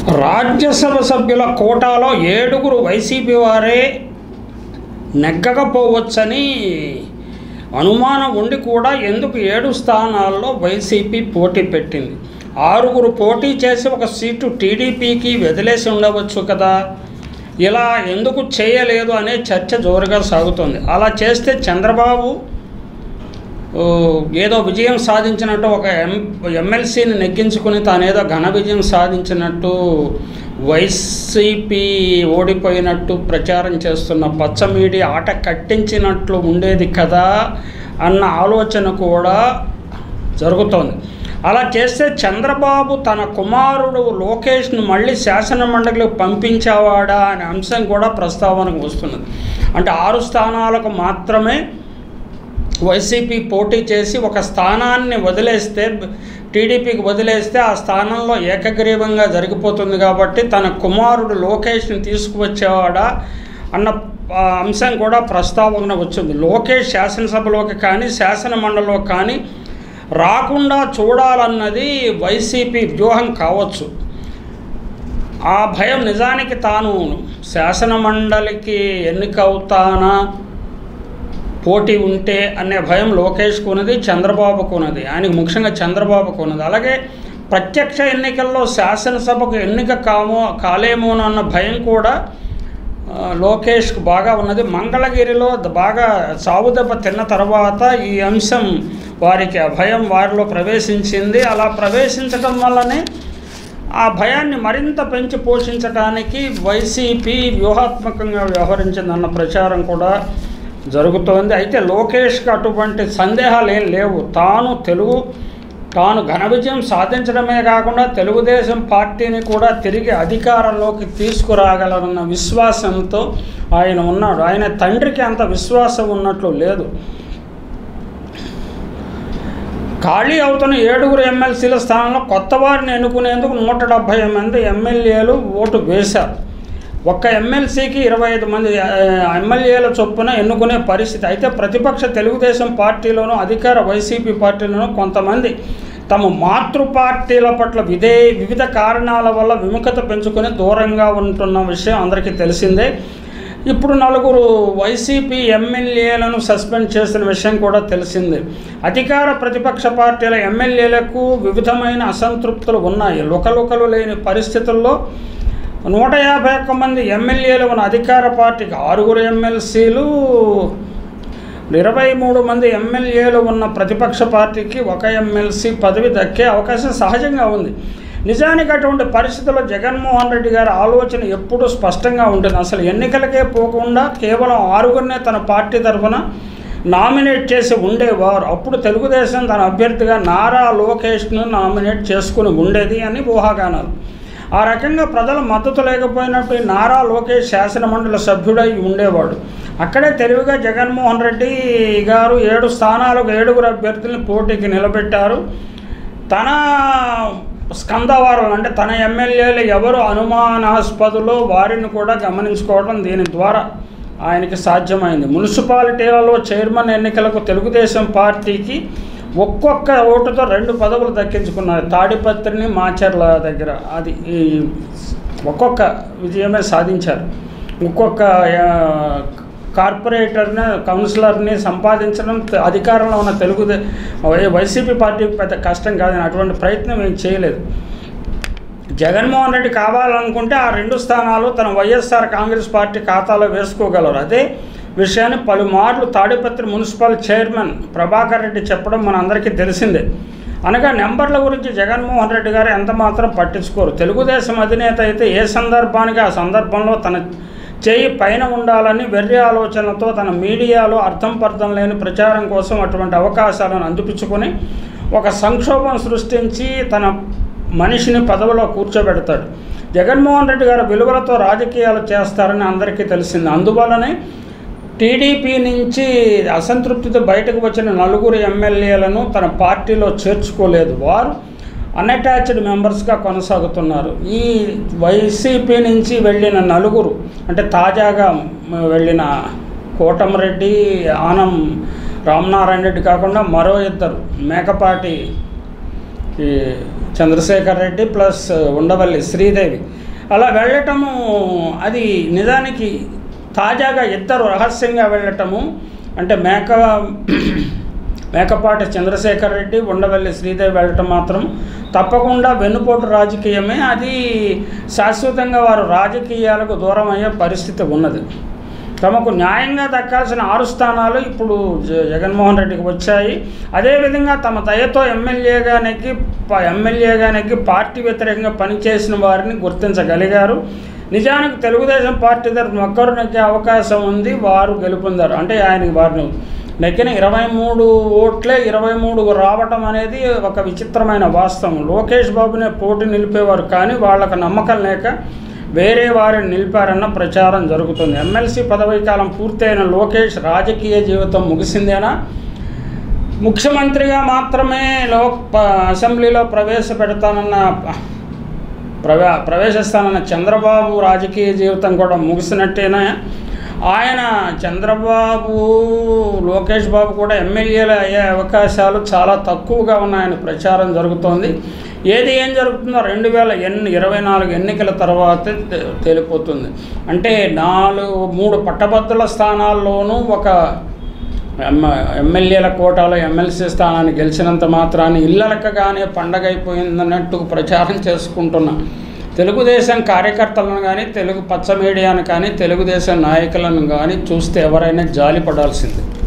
రాజ్యసభ సభ్యుల కోటాలో ఏడుగురు వైసీపీ వారే నెగ్గకపోవచ్చని అనుమానం ఉండి కూడా ఎందుకు ఏడు స్థానాల్లో వైసీపీ పోటీ పెట్టింది ఆరుగురు పోటీ చేసి ఒక సీటు టీడీపీకి వదిలేసి ఉండవచ్చు కదా ఇలా ఎందుకు చేయలేదు అనే చర్చ జోరుగా సాగుతోంది అలా చేస్తే చంద్రబాబు ఓ, ఏదో విజయం సాధించినట్టు ఒక ఎం ఎమ్మెల్సీని నెగ్గించుకుని తానేదో ఘన విజయం సాధించినట్టు వైసీపీ ఓడిపోయినట్టు ప్రచారం చేస్తున్న పచ్చ మీడియా ఆట కట్టించినట్లు ఉండేది కదా అన్న ఆలోచన కూడా జరుగుతోంది అలా చేస్తే చంద్రబాబు తన కుమారుడు లోకేష్ను మళ్ళీ శాసన మండలికి పంపించేవాడా అనే అంశం కూడా ప్రస్తావనకు వస్తున్నది అంటే ఆరు స్థానాలకు మాత్రమే వైసీపీ పోటీ చేసి ఒక స్థానాన్ని వదిలేస్తే టీడీపీకి వదిలేస్తే ఆ స్థానంలో ఏకగ్రీవంగా జరిగిపోతుంది కాబట్టి తన కుమారుడు లోకేష్ని తీసుకువచ్చేవాడా అన్న ఆ, అంశం కూడా ప్రస్తావన వచ్చింది లోకేష్ శాసనసభలోకి కానీ శాసన మండలిలో కానీ రాకుండా చూడాలన్నది వైసీపీ వ్యూహం కావచ్చు ఆ భయం నిజానికి తాను శాసన మండలికి ఎన్నికవుతానా పోటీ ఉంటే అనే భయం లోకేష్కు ఉన్నది చంద్రబాబుకు ఉన్నది ఆయనకు ముఖ్యంగా చంద్రబాబుకు ఉన్నది అలాగే ప్రత్యక్ష ఎన్నికల్లో శాసనసభకు ఎన్నిక కామో కాలేమోనన్న భయం కూడా ఆ, లోకేష్కు బాగా ఉన్నది మంగళగిరిలో ద- బాగా సావుదెబ్బ తిన్న తర్వాత ఈ అంశం వారికి ఆ భయం వారిలో ప్రవేశించింది అలా ప్రవేశించడం వల్లనే ఆ భయాన్ని మరింత పెంచి పోషించడానికి వైసీపీ వ్యూహాత్మకంగా వ్యవహరించిందన్న ప్రచారం కూడా జరుగుతోంది అయితే లోకేష్కి అటువంటి సందేహాలు ఏం లేవు తాను తెలుగు తాను ఘన విజయం సాధించడమే కాకుండా తెలుగుదేశం పార్టీని కూడా తిరిగి అధికారంలోకి తీసుకురాగలరన్న విశ్వాసంతో ఆయన ఉన్నాడు ఆయన తండ్రికి అంత విశ్వాసం ఉన్నట్లు లేదు ఖాళీ అవుతున్న ఏడుగురు ఎమ్మెల్సీల స్థానంలో కొత్త వారిని ఎన్నుకునేందుకు నూట డెబ్భై మంది ఎమ్మెల్యేలు ఓటు వేశారు ఒక్క ఎమ్మెల్సీకి ఇరవై ఐదు మంది ఆ, ఎమ్మెల్యేల చొప్పున ఎన్నుకునే పరిస్థితి అయితే ప్రతిపక్ష తెలుగుదేశం పార్టీలోనూ అధికార వైసీపీ పార్టీలోనూ కొంతమంది తమ మాతృ పార్టీల పట్ల విధే వివిధ కారణాల వల్ల విముఖత పెంచుకొని దూరంగా ఉంటున్న విషయం అందరికీ తెలిసిందే ఇప్పుడు నలుగురు వైసీపీ ఎమ్మెల్యేలను సస్పెండ్ చేసిన విషయం కూడా తెలిసిందే అధికార ప్రతిపక్ష పార్టీల ఎమ్మెల్యేలకు వివిధమైన అసంతృప్తులు ఉన్నాయి లుకలుకలు లేని పరిస్థితుల్లో నూట యాభై ఒక్క మంది ఎమ్మెల్యేలు ఉన్న అధికార పార్టీకి ఆరుగురు ఎమ్మెల్సీలు ఇరవై మూడు మంది ఎమ్మెల్యేలు ఉన్న ప్రతిపక్ష పార్టీకి ఒక ఎమ్మెల్సీ పదవి దక్కే అవకాశం సహజంగా ఉంది నిజానికి అటువంటి పరిస్థితుల్లో జగన్మోహన్ రెడ్డి గారి ఆలోచన ఎప్పుడూ స్పష్టంగా ఉంటుంది అసలు ఎన్నికలకే పోకుండా కేవలం ఆరుగురినే తన పార్టీ తరఫున నామినేట్ చేసి ఉండేవారు అప్పుడు తెలుగుదేశం తన అభ్యర్థిగా నారా లోకేష్ను నామినేట్ చేసుకుని ఉండేది అని ఊహాగానాలు ఆ రకంగా ప్రజల మద్దతు లేకపోయినప్పుడు ఈ నారా లోకేష్ శాసనమండలి సభ్యుడై ఉండేవాడు అక్కడే తెలివిగా జగన్మోహన్ రెడ్డి గారు ఏడు స్థానాలకు ఏడుగురు అభ్యర్థులను పోటీకి నిలబెట్టారు తన స్కందవారం అంటే తన ఎమ్మెల్యేలు ఎవరు అనుమానాస్పదులో వారిని కూడా గమనించుకోవడం దీని ద్వారా ఆయనకి సాధ్యమైంది మున్సిపాలిటీలలో చైర్మన్ ఎన్నికలకు తెలుగుదేశం పార్టీకి ఒక్కొక్క ఓటుతో రెండు పదవులు దక్కించుకున్నారు తాడిపత్రిని మాచర్ల దగ్గర అది ఈ ఒక్కొక్క విజయమే సాధించారు ఒక్కొక్క ఆ, కార్పొరేటర్ని కౌన్సిలర్ని సంపాదించడం తె- అధికారంలో ఉన్న తెలుగు వైసీపీ పార్టీకి పెద్ద కష్టం కాదని అటువంటి ప్రయత్నం ఏం చేయలేదు జగన్మోహన్ రెడ్డి కావాలనుకుంటే ఆ రెండు స్థానాలు తన వైఎస్ఆర్ కాంగ్రెస్ పార్టీ ఖాతాలో వేసుకోగలరు అదే విషయాన్ని పలుమార్లు తాడిపత్రి మున్సిపల్ చైర్మన్ ప్రభాకర్ రెడ్డి చెప్పడం మనందరికీ తెలిసిందే అనగా నెంబర్ల గురించి జగన్మోహన్ రెడ్డి గారు ఎంత మాత్రం పట్టించుకోరు తెలుగుదేశం అధినేత అయితే ఏ సందర్భానికి ఆ సందర్భంలో తన చేయి పైన ఉండాలని వెర్రి ఆలోచనలతో తన మీడియాలో అర్థం పర్థం లేని ప్రచారం కోసం అటువంటి అవకాశాలను అందిపుచ్చుకొని ఒక సంక్షోభం సృష్టించి తన మనిషిని పదవిలో కూర్చోబెడతాడు జగన్మోహన్ రెడ్డి గారు విలువలతో రాజకీయాలు చేస్తారని అందరికీ తెలిసింది అందువల్లనే టీడీపీ నుంచి అసంతృప్తితో బయటకు వచ్చిన నలుగురు ఎమ్మెల్యేలను తన పార్టీలో చేర్చుకోలేదు వారు అన్అటాచ్డ్ మెంబర్స్గా కొనసాగుతున్నారు ఈ వైసీపీ నుంచి వెళ్ళిన నలుగురు అంటే తాజాగా మ- వెళ్ళిన కోటమరెడ్డి ఆనం రామనారాయణ రెడ్డి కాకుండా మరో ఇద్దరు మేకపాటి ఈ చంద్రశేఖర్ రెడ్డి ప్లస్ ఉండవల్లి శ్రీదేవి అలా వెళ్ళటము అది నిజానికి తాజాగా ఇద్దరు రహస్యంగా వెళ్ళటము అంటే మేక మేకపాటి చంద్రశేఖర్ రెడ్డి ఉండవల్లి శ్రీదేవి వెళ్ళటం మాత్రం తప్పకుండా వెన్నుపోటు రాజకీయమే అది శాశ్వతంగా వారు రాజకీయాలకు దూరం అయ్యే పరిస్థితి ఉన్నది తమకు న్యాయంగా దక్కాల్సిన ఆరు స్థానాలు ఇప్పుడు జ- జగన్మోహన్ రెడ్డికి వచ్చాయి అదేవిధంగా తమ దయతో ఎమ్మెల్యేగా నెగ్గి ప- ఎమ్మెల్యేగా నెగ్గి పార్టీ వ్యతిరేకంగా పనిచేసిన వారిని గుర్తించగలిగారు నిజానికి తెలుగుదేశం పార్టీ తరఫున ఒక్కరు నెగ్గే అవకాశం ఉంది వారు గెలుపొందారు అంటే ఆయన వారిని నెగ్గిన ఇరవై మూడు ఓట్లే ఇరవై మూడు రావటం అనేది ఒక విచిత్రమైన వాస్తవం లోకేష్ బాబునే పోటీ నిలిపేవారు కానీ వాళ్ళకు నమ్మకం లేక వేరే వారిని నిలిపారన్న ప్రచారం జరుగుతుంది ఎమ్మెల్సీ పదవీ కాలం పూర్తయిన లోకేష్ రాజకీయ జీవితం ముగిసిందేనా ముఖ్యమంత్రిగా మాత్రమే లో ప- అసెంబ్లీలో ప్రవేశపెడతానన్న ప్రవే ప్రవేశిస్తానన్న చంద్రబాబు రాజకీయ జీవితం కూడా ముగిసినట్టేనా ఆయన చంద్రబాబు లోకేష్ బాబు కూడా ఎమ్మెల్యేలు అయ్యే అవకాశాలు చాలా తక్కువగా ఉన్నాయని ప్రచారం జరుగుతోంది ఏది ఏం జరుగుతుందో రెండు వేల ఎన్ని ఇరవై నాలుగు ఎన్నికల తర్వాత తె- తేలిపోతుంది అంటే నాలుగు మూడు పట్టభద్రుల స్థానాల్లోనూ ఒక ఎమ్ ఎమ్మెల్యేల కోటాలో ఎమ్మెల్సీ స్థానాన్ని గెలిచినంత మాత్రాన్ని ఇళ్ళలకగానే పండగ అయిపోయిందన్నట్టు ప్రచారం చేసుకుంటున్న తెలుగుదేశం కార్యకర్తలను కానీ తెలుగు పచ్చ మీడియాను కానీ తెలుగుదేశం నాయకులను కానీ చూస్తే ఎవరైనా జాలి పడాల్సిందే